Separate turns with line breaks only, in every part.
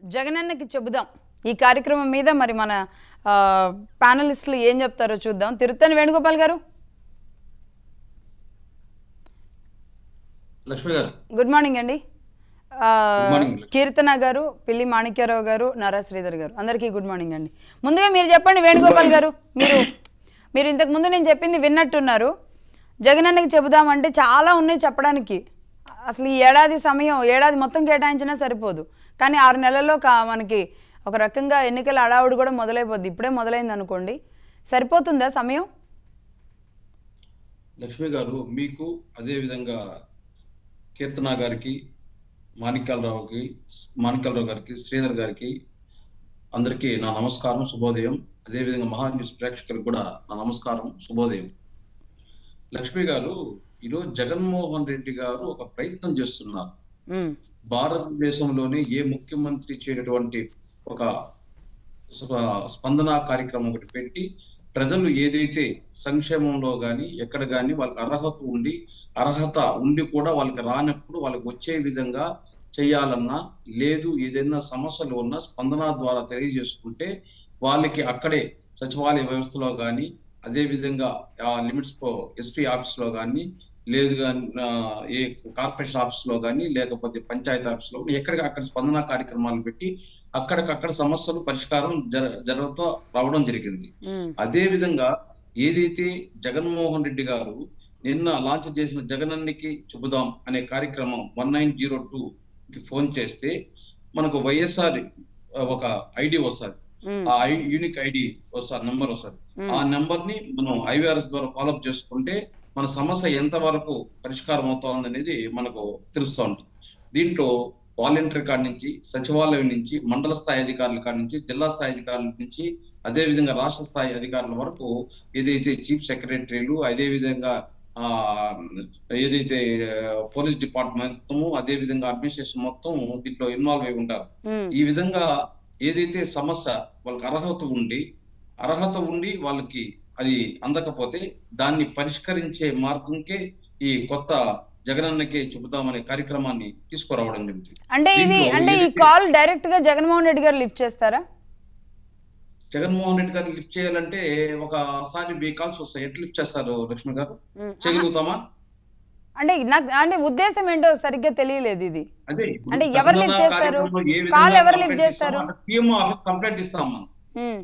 జగనన్నకి చెబుదాం ఈ కార్యక్రమం మీద మరి మన ఆ, ప్యానలిస్టులు ఏం చెప్తారో చూద్దాం తిరుత్తని వేణుగోపాల్ గారు
లక్ష్మి గారు
గుడ్ మార్నింగ్ అండి ఆ,
Good morning.
కీర్తన గారు పిల్లి మాణిక్యరావు గారు నారా శ్రీధర్ గారు అందరికీ గుడ్ మార్నింగ్ అండి ముందుగా మీరు చెప్పండి వేణుగోపాల్ గారు మీరు మీరు ఇంతకు ముందు నేను చెప్పింది విన్నట్టున్నారు జగనన్నకి చెబుదామంటే చాలా ఉన్నాయి చెప్పడానికి అసలు ఈ ఏడాది సమయం ఏడాది మొత్తం కేటాయించినా సరిపోదు కానీ ఆరు నెలల్లో కా మనకి ఒక రకంగా ఎన్నికల అడావుడు కూడా మొదలైపోద్ది ఇప్పుడే మొదలైంది అనుకోండి సరిపోతుందా సమయం
లక్ష్మి గారు మీకు అదే విధంగా కీర్తన గారికి మాణిక్యాలరావుకి మాణిక్యాలరావు గారికి శ్రీధర్ గారికి అందరికీ నా నమస్కారం శుభోదయం అదే విధంగా మహా న్యూస్ ప్రేక్షకులకు కూడా నా నమస్కారం శుభోదయం లక్ష్మి గారు ఈరోజు జగన్మోహన్ రెడ్డి గారు ఒక ప్రయత్నం చేస్తున్నారు
ఉమ్,
భారతదేశంలోనే ఏ ముఖ్యమంత్రి చేయనటువంటి ఒక స్ప- స్పందన కార్యక్రమం ఒకటి పెట్టి ప్రజలు ఏదైతే సంక్షేమంలో గాని ఎక్కడ గాని వాళ్ళకి అర్హత ఉండి అర్హత ఉండి కూడా వాళ్ళకి రానప్పుడు వాళ్ళకి వచ్చే విధంగా చేయాలన్నా లేదు ఏదైనా సమస్యలు ఉన్నా స్పందన ద్వారా తెలియజేసుకుంటే వాళ్ళకి అక్కడే సచివాలయ వ్యవస్థలో కానీ అదే విధంగా ఆ లిమిట్స్ ఎస్పీ ఆఫీస్ లో కానీ లేదు కానీ ఏ కార్పొరేషన్ ఆఫీస్ లో కానీ లేకపోతే పంచాయతీ ఆఫీస్ లో ఎక్కడికి అక్కడ స్పందన కార్యక్రమాలు పెట్టి అక్కడికక్కడ సమస్యలు పరిష్కారం జర జరుగుతూ రావడం జరిగింది
ఉమ్,
అదే విధంగా ఏదైతే జగన్మోహన్ రెడ్డి గారు నిన్న లాంచ్ చేసిన జగనన్నకి చెబుదాం అనే కార్యక్రమం వన్ నైన్ జీరో టూ కి ఫోన్ చేస్తే మనకు వైఎస్ఆర్ ఒక ఐడి వస్తుంది
ఉమ్,
ఆ యూనిక్ ఐడి వస్తుంది నెంబర్ వస్తుంది
ఉమ్.
ఆ నెంబర్ ని మనం ఐవీఆర్ఎస్ ద్వారా ఫాలోఅప్ చేసుకుంటే మన సమస్య ఎంత వరకు పరిష్కారం అవుతోంది అనేది మనకు తెలుస్తూ ఉంటుంది దీంట్లో వాలంటరీ కాడ నుంచి సచివాలయం నుంచి మండల స్థాయి అధికారుల కాడ నుంచి జిల్లా స్థాయి అధికారుల నుంచి అదే విధంగా రాష్ట్ర స్థాయి అధికారుల వరకు ఏదైతే చీఫ్ సెక్రటరీలు అదే విధంగా ఆ ఏదైతే పోలీస్ డిపార్ట్మెంట్ మొత్తము అదే విధంగా అడ్మినిస్ట్రేషన్ మొత్తం దీంట్లో ఇన్వాల్వ్ అయి ఉంటారు
ఉమ్,
ఈ విధంగా ఏదైతే సమస్య వాళ్ళకి అర్హత ఉండి అర్హత ఉండి వాళ్ళకి అది అందకపోతే దాన్ని పరిష్కరించే మార్గంకే ఈ కొత్త జగనన్నకే చెబుతామనే కార్యక్రమాన్ని తీసుకురావడం జరిగింది
అంటే ఇది
దీంట్లో
అంటే ఈ
ఏదైతే-
కాల్ డైరెక్ట్ గా జగన్మోహన్ రెడ్డి గారు లిఫ్ట్ చేస్తారా
జగన్మోహన్ రెడ్డి గారు లిఫ్ట్ చేయాలంటే ఒకసారి మీ కాల్స్ వస్తాయి ఎట్లా లిఫ్ట్ చేస్తారు లక్ష్మి గారు
ఉమ్,
చేయగలుగుతామా
అంటే నాకు అంటే ఉద్దేశం ఏంటో సరిగ్గా తెలియలేదు ఇది
అదే
అంటే ఎవరు లిఫ్ట్ చేస్తారు? కాల్ ఎవరు లిఫ్ట్ చేస్తారు?
సీఎం ఆఫీస్ కంప్లైంట్ ఇస్తాం మనం
ఉమ్,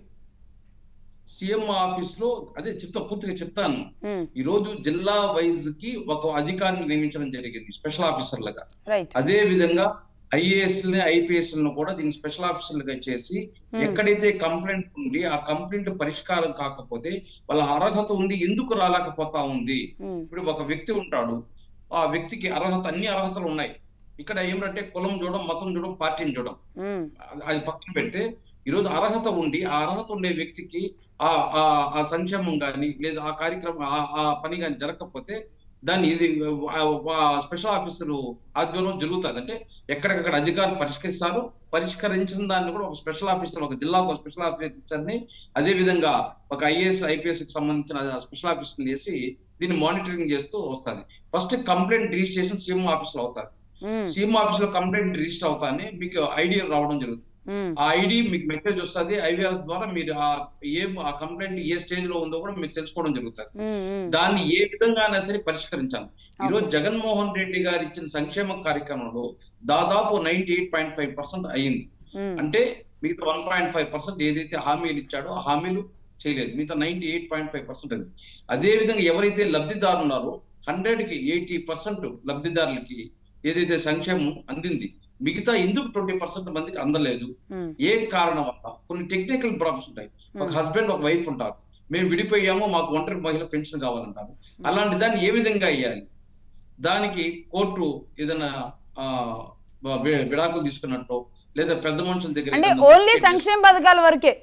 సీఎం ఆఫీస్ లో అదే చెప్తా పూర్తిగా చెప్తాను
ఉమ్,
ఈ రోజు జిల్లా వైజ్ కి ఒక అధికారిని నియమించడం జరిగింది స్పెషల్ ఆఫీసర్లుగా
రైట్
అదే విధంగా ఐఏఎస్ ని ఐపీఎస్ లను కూడా దీన్ని స్పెషల్ ఆఫీసర్లుగా చేసి ఎక్కడైతే కంప్లైంట్ ఉంది ఆ కంప్లైంట్ పరిష్కారం కాకపోతే వాళ్ళ అర్హత ఉంది ఎందుకు రాలేకపోతా ఉంది
ఉమ్,
ఇప్పుడు ఒక వ్యక్తి ఉంటాడు ఆ వ్యక్తికి అర్హత అన్ని అర్హతలు ఉన్నాయి ఇక్కడ ఏమిటంటే కులం చూడడం మతం చూడడం పార్టీని చూడడం
ఉమ్,
అది- అది పక్కన పెడితే ఈరోజు అర్హత ఉండి ఆ అర్హత ఉండే వ్యక్తికి ఆ ఆ- ఆ సంక్షేమం కానీ లేదా ఆ కార్యక్రమం ఆ- ఆ పని కానీ జరగకపోతే దాన్ని ఇది స్పెషల్ ఆఫీసర్ ఆధ్వర్యంలో జరుగుతుంది అంటే ఎక్కడికక్కడ అధికారులు పరిష్కరిస్తారు పరిష్కరించిన దాన్ని కూడా ఒక స్పెషల్ ఆఫీసర్ ఒక జిల్లాకు ఒక స్పెషల్ ఆఫీసర్ ని అదే విధంగా ఒక ఐఏఎస్ ఐపీఎస్ కి సంబంధించిన స్పెషల్ ఆఫీసర్ చేసి దీన్ని మానిటరింగ్ చేస్తూ వస్తుంది first complaint registration CM office లో అవుతారు
ఉమ్,
సీఎం ఆఫీస్ లో కంప్లైంట్ రిజిస్టర్ అవుతానే మీకు ఐడి రావడం జరుగుతుంది
ఉమ్,
ఆ ఐడి మీకు మెసేజ్ వస్తుంది ఐవీఆర్ఎస్ ద్వారా మీరు ఆ ఏ ఆ కంప్లైంట్ ఏ స్టేజ్ లో ఉందో కూడా మీకు తెలుసుకోవడం జరుగుతుంది
ఉమ్, ఉమ్,
దాన్ని ఏ విధంగా అయినా సరే పరిష్కరించాలి ఈ రోజు జగన్మోహన్ రెడ్డి గారు ఇచ్చిన సంక్షేమ కార్యక్రమంలో దాదాపు ninety eight point five percent అయ్యింది
ఉమ్,
అంటే మిగతా వన్ పాయింట్ ఫైవ్ పర్సెంట్ ఏదైతే హామీలు ఇచ్చాడో ఆ హామీలు చేయలేదు మిగతా ninety eight point five percent అయింది అదే విధంగా ఎవరైతే లబ్ధిదారులు ఉన్నారో హండ్రెడ్ కి ఎయిటీ పర్సెంట్ లబ్ధిదారులకి ఏదైతే సంక్షేమం అందింది మిగతా ఎందుకు ట్వంటీ పర్సెంట్ మందికి అందలేదు
ఉమ్,
ఏం కారణం వల్ల కొన్ని టెక్నికల్ ప్రాబ్లమ్స్ ఉంటాయి ఒక హస్బెండ్ ఒక వైఫ్ ఉంటారు మేము విడిపోయాము మాకు ఒంటరి మహిళ పెన్షన్ కావాలంటారు అలాంటి దాన్ని ఏ విధంగా ఇవ్వాలి దానికి కోర్టు ఏదైనా ఆ, వి- విడాకులు తీసుకున్నట్టు లేదా పెద్ద మనుషుల దగ్గర
అంటే
ఏదైనా
ఓన్లీ సంక్షేమ పథకాల వరకే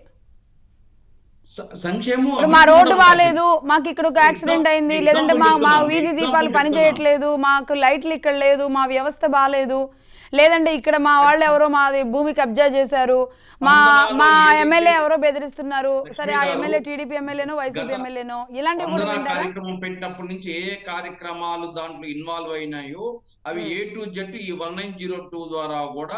స- సంక్షేమం
ఇప్పుడు మా
అభివృద్ధి
రోడ్డు
కూడా
బాగాలేదు మాకు ఇక్కడ ఒక యాక్సిడెంట్ అయింది
example
లేదంటే మా మా
చెప్తున్నాను,
వీధి
example
దీపాలు పని
చెప్తున్నాను.
చేయట్లేదు మాకు లైట్లు ఇక్కడ లేదు మా వ్యవస్థ బాగాలేదు లేదంటే ఇక్కడ మా వాళ్ళు ఎవరో మాది భూమి కబ్జా చేశారు మా
స్పందనలో
మా
ఏదైతే-
ఎమ్మెల్యే ఎవరో బెదిరిస్తున్నారు సరే ఆ
గారు,
ఎమ్మెల్యే టీడీపీ ఎమ్మెల్యేనో వైసీపీ
గత
ఎమ్మెల్యేనో ఇలాంటివి కూడా
స్పందన
వింటారా
కార్యక్రమం పెట్టినప్పటి నుంచి ఏ ఏ కార్యక్రమాలు దాంట్లో ఇన్వాల్వ్ అయినాయో అవి ఏ టు జెడ్ ఈ వన్ నైన్ జీరో టూ ద్వారా కూడా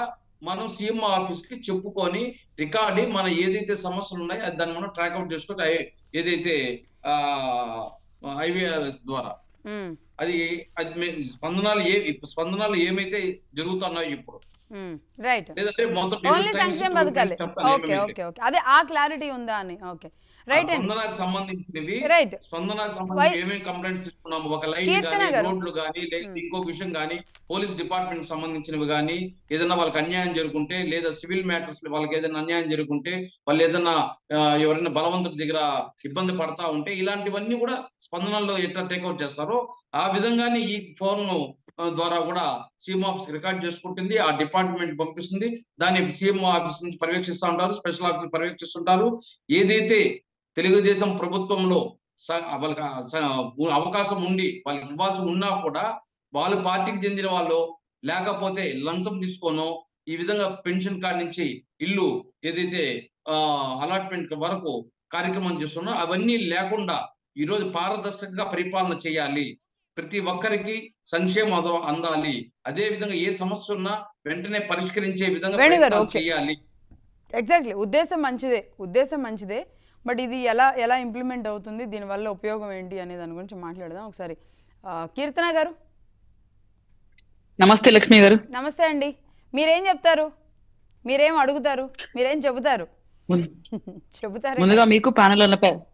మనం సీఎం ఆఫీస్ కి చెప్పుకొని రికార్డు మన ఏదైతే సమస్యలు ఉన్నాయో అది దాన్ని మనం ట్రాక్అవుట్ చేసుకొని ఐ- ఏదైతే ఆ ఐవీఆర్ఎస్ ద్వారా
ఉమ్,
అది అది మే- స్పందనాలు ఏ స్పందనాలు ఏమైతే జరుగుతున్నాయో ఇప్పుడు
ఉమ్, రైట్
లేదంటే మొత్తం
ఓన్లీ
time
సంక్షేమ
to
పథకాలే
చెప్తాను
ఓకే
ఏమేమి.
ఓకే ఓకే అదే ఆ క్లారిటీ ఉందా అని ఓకే రైట్ అండి
స్పందనకు సంబంధించినవి
రైట్
స్పందనకు సంబంధించి ఏమేమి కంప్లైంట్స్ తీసుకున్నాము ఒక లైట్
కీర్తన
కానీ
గారు.
రోడ్లు కానీ లేదా ఇంకో విషయం కానీ పోలీస్ డిపార్ట్మెంట్ సంబంధించినవి కానీ ఏదైనా వాళ్ళకి అన్యాయం జరుగుంటే లేదా సివిల్ మ్యాటర్స్ వాళ్ళకి ఏదైనా అన్యాయం జరుగుంటే వాళ్ళు ఏదైనా ఆ, ఎవరైనా బలవంతుడి దగ్గర ఇబ్బంది పడతా ఉంటే ఇలాంటివన్నీ కూడా స్పందనలో ఎట్లా టేక్అవుట్ చేస్తారో ఆ విధంగానే ఈ ఫోన్ ద్వారా కూడా సీఎం ఆఫీస్ రికార్డ్ చేసుకుంటుంది ఆ డిపార్ట్మెంట్ పంపిస్తుంది దాన్ని సీఎం ఆఫీస్ నుంచి పర్యవేక్షిస్తూ ఉంటారు స్పెషల్ ఆఫీస్ పర్యవేక్షిస్తుంటారు ఏదైతే తెలుగుదేశం ప్రభుత్వంలో స- వాళ్ళకి ఆ స- అవకాశం ఉండి వాళ్ళకి ఇవ్వాల్సి ఉన్నా కూడా వాళ్ళ పార్టీకి చెందిన వాళ్ళు లేకపోతే లంచం తీసుకోనో ఈ విధంగా పెన్షన్ కార్డ్ నుంచి ఇల్లు ఏదైతే ఆ అలాట్మెంట్ వరకు కార్యక్రమం చేస్తున్నా అవన్నీ లేకుండా ఈ రోజు పారదర్శకంగా పరిపాలన చేయాలి ప్రతి ఒక్కరికి సంక్షేమం అంద- అందాలి అదే విధంగా ఏ సమస్య ఉన్నా వెంటనే పరిష్కరించే విధంగా
వేణు గారు,
ప్రయత్నాలు
ఓకే.
చేయాలి
ఎగ్జాక్ట్లీ ఉద్దేశం మంచిదే ఉద్దేశం మంచిదే బట్ ఇది ఎలా ఎలా ఇంప్లిమెంట్ అవుతుంది దీనివల్ల ఉపయోగం ఏంటి అనే దాని గురించి మాట్లాడదాం ఒకసారి ఆ, కీర్తన గారు
నమస్తే లక్ష్మి గారు
నమస్తే అండి మీరేం చెప్తారు మీరేం అడుగుతారు మీరేం చెబుతారు
ముం-
చెబుతారు
ముందుగా మీకు ప్యానెల్ ఉన్న పె-